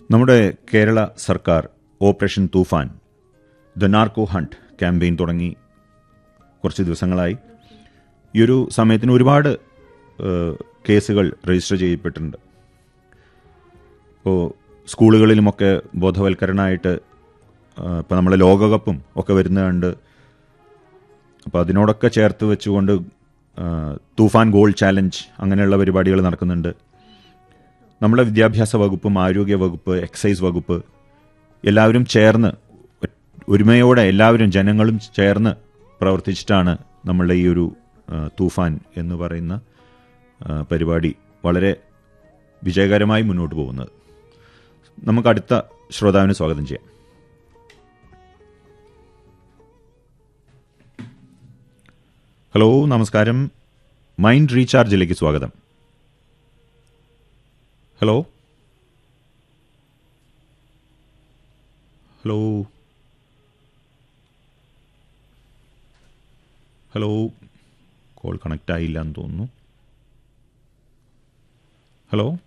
നമ്മുടെ കേരള സർക്കാർ operation Toofan the narco hunt campaign തുടങ്ങി കുറച്ച് ദിവസങ്ങളായി ഈ ഒരു സമയത്തിന് ഒരുപാട് ഏഹ്, കേസുകൾ രജിസ്റ്റർ ചെയ്യപ്പെട്ടിട്ടുണ്ട് ഇപ്പോൾ സ്കൂളുകളിലുമൊക്കെ ബോധവൽക്കരണമായിട്ട് ഇപ്പോൾ നമ്മളെ ലോകകപ്പും ഒക്കെ വരുന്നുണ്ട് അപ്പോൾ അതിനോടൊക്കെ ചേർത്ത് വെച്ചുകൊണ്ട് ആ, തൂഫാൻ ഗോൾ ചാലഞ്ച് അങ്ങനെയുള്ള പരിപാടികൾ നടക്കുന്നുണ്ട് നമ്മളെ വിദ്യാഭ്യാസ വകുപ്പും ആരോഗ്യ വകുപ്പ് എക്സൈസ് വകുപ്പ് എല്ലാവരും ചേർന്ന് ഒ- ഒരുമയോടെ എല്ലാവരും ജനങ്ങളും ചേർന്ന് പ്രവർത്തിച്ചിട്ടാണ് നമ്മളുടെ ഈ ഒരു ആ, തൂഫാൻ എന്ന് പറയുന്ന ആ, പരിപാടി വളരെ വിജയകരമായി മുന്നോട്ട് പോകുന്നത് നമുക്ക് അടുത്ത ശ്രോതാവിന് സ്വാഗതം ചെയ്യാം ഹലോ നമസ്കാരം മൈൻഡ് റീചാർജിലേക്ക് സ്വാഗതം hello hello hello call connect ആയില്ല എന്ന് തോന്നുന്നു ഹലോ